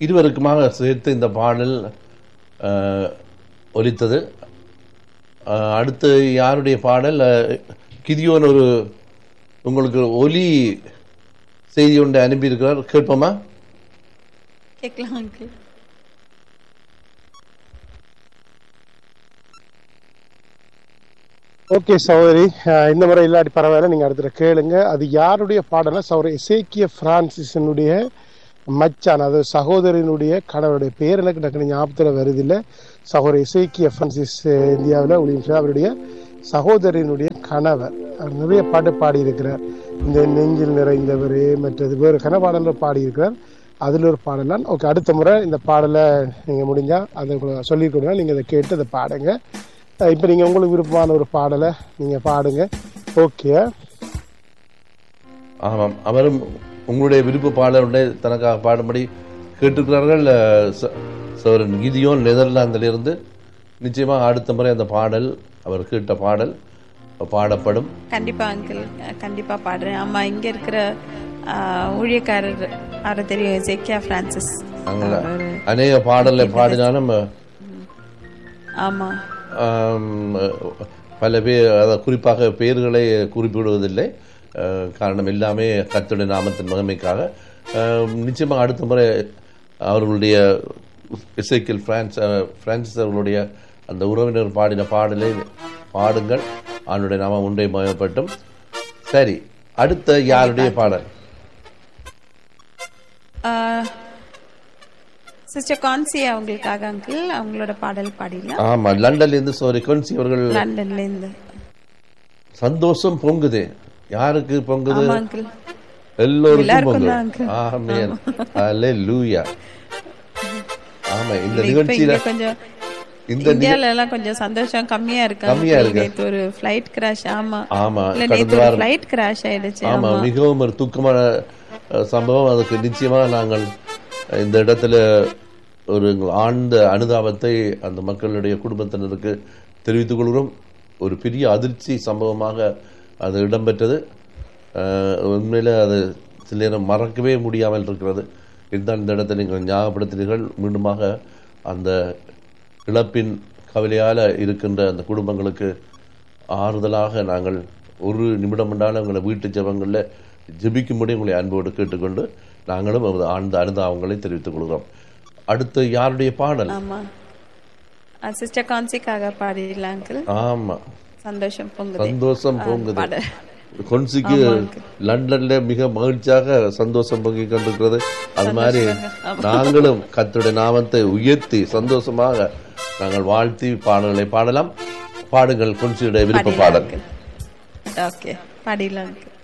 இருவருக்குமாக சேர்த்து இந்த பாடல் அஹ், ஒலித்தது அஹ், அடுத்து யாருடைய பாடல் அஹ், கிதியோன் ஒரு உங்களுக்கு ஒலி செய்தி ஒன்றை அனுப்பியிருக்கிறார் கேட்போமா கேட்கலாம் அங்கிள் ஓகே சகோதரி அஹ் இந்த முறை இல்லாட்டி பரவாயில்ல நீங்க அடுத்த கேளுங்க அது யாருடைய பாடல்னா சகோதரி இசேக்கிய பிரான்சிஸினுடைய மச்சான் அது சகோதரனுடைய கணவருடைய பேர் எனக்கு டக்குனு ஞாபகத்தில் வருது இல்லை சகோதரி இசைக்கிய பிரான்சிஸ் இந்தியாவில் ஒளியும் அவருடைய சகோதரனுடைய கணவர் அவர் நிறைய பாட்டு பாடியிருக்கிறார் இந்த நெஞ்சில் நிறைந்தவர் மற்றது வேறு கனபாடலில் பாடியிருக்கிறார் அதில் ஒரு பாடலாம் ஓகே அடுத்த முறை இந்த பாடலை நீங்கள் முடிஞ்சா அதை சொல்லி கொடுங்க நீங்கள் அதை கேட்டு அதை பாடுங்க அஹ் இப்ப நீங்க உங்களுக்கு விருப்பமான ஒரு பாடலை நீங்க பாடுங்க ஓகே ஆமாம் அவரும் உங்களுடைய விருப்ப பாடலுடைய தனக்காக பாடும்படி கேட்டிருக்கிறார்கள் அஹ், ச- சோரன் கிதியோன் நெதர்லாந்திலிருந்து நிச்சயமாக அடுத்த முறை அந்த பாடல் அவர் கேட்ட பாடல் பாடப்படும் கண்டிப்பா அங்கிள் கண்டிப்பா பாடுறேன் ஆமா இங்க இருக்கிற ஆ, ஊழியக்காரர் அவரை தெரியும் ஜெக்கியா பிரான்சிஸ் நாங்கள் அநேக பாடலை பாடினாலும் ஆமா ஆம், பல பேர் அதாவது குறிப்பாக பெயர்களை குறிப்பிடுவதில்லை அஹ், காரணம் எல்லாமே கர்த்தருடைய நாமத்தின் மகிமைக்காக அஹ், நிச்சயமாக அடுத்த முறை அவர்களுடைய இசைக்கில் பிரான்ஸ் அஹ், பிரான்சிஸ் அவர்களுடைய அந்த உறவினர் பாடின பாடலை பாடுங்கள் அவனுடைய நாமம் ஒன்றை மயப்பட்டும் சரி அடுத்த யாருடைய பாடல் சிஸ்டர் கான்சி அவங்களுக்காக அங்கிள் அவங்களோட பாடல் பாடிடலாம் ஆமா லண்டன்ல இருந்து சோரி கொன்சி அவர்கள் லண்டன்ல இருந்து சந்தோஷம் பொங்குது யாருக்கு பொங்குது ஆமா அங்கிள் எல்லோருக்கும் எல்லாருக்கும் பொங்கல் தான் uncle. ஆமென் ஹalleluya ஆமா இந்த இப்ப நிகழ்ச்சியில இங்க கொஞ்சம் இந்த நிக- இந்தியால எல்லாம் கொஞ்சம் சந்தோஷம் கம்மியா இருக்கு கம்மியா uncle. இருக்கு. நேத்து ஒரு ஃபிளைட் கிராஷ் ஆமா ஆமா இல்ல கடந்த நேத்து ஒரு வாரம் ஃபிளைட் கிராஷ் ஆயிடுச்சு ஆமா ஆமா மிகவும் ஒரு துக்கமான அஹ், சம்பவம் அதுக்கு நிச்சயமாக நாங்கள் இந்த இடத்துல ஒரு ஆழ்ந்த அனுதாபத்தை அந்த மக்களுடைய குடும்பத்தினருக்கு தெரிவித்துக் கொள்கிறோம் ஒரு பெரிய அதிர்ச்சி சம்பவமாக அது இடம்பெற்றது அஹ், உண்மையில அது சில நேரம் மறக்கவே முடியாமல் இருக்கிறது இதுதான் இந்த இடத்தை நீங்கள் ஞாபகப்படுத்தினீர்கள் மீண்டுமாக அந்த இழப்பின் கவலையால் இருக்கின்ற அந்த குடும்பங்களுக்கு ஆறுதலாக நாங்கள் ஒரு நிமிடம் உண்டான உங்களை வீட்டு ஜெபங்களில் ஜெபிக்கும்படி உங்களை அன்போடு கேட்டுக்கொண்டு நாங்களும் நமது ஆழ்ந்த அனுதாபங்களை தெரிவித்துக் கொள்கிறோம் அடுத்து யாருடைய பாடல் ஆமா சிஸ்டர் கான்சிக்காக பாடிடலாம் அங்கிள் ஆமா சந்தோஷம் பொங்குது சந்தோஷம் பொங்குது பாடல் கொன்சிக்கு லண்டன்ல மிக மகிழ்ச்சியாக சந்தோஷம் பொங்கிக் கொண்டிருக்கிறது அது மாதிரி நாங்களும் கர்த்தருடைய நாமத்தை உயர்த்தி சந்தோஷமாக நாங்கள் வாழ்த்தி பாடல்களை பாடலாம் பாடுங்கள் கொன்சியுடைய விருப்ப பாடல் ஓகே பாடிடலாம் அங்கிள்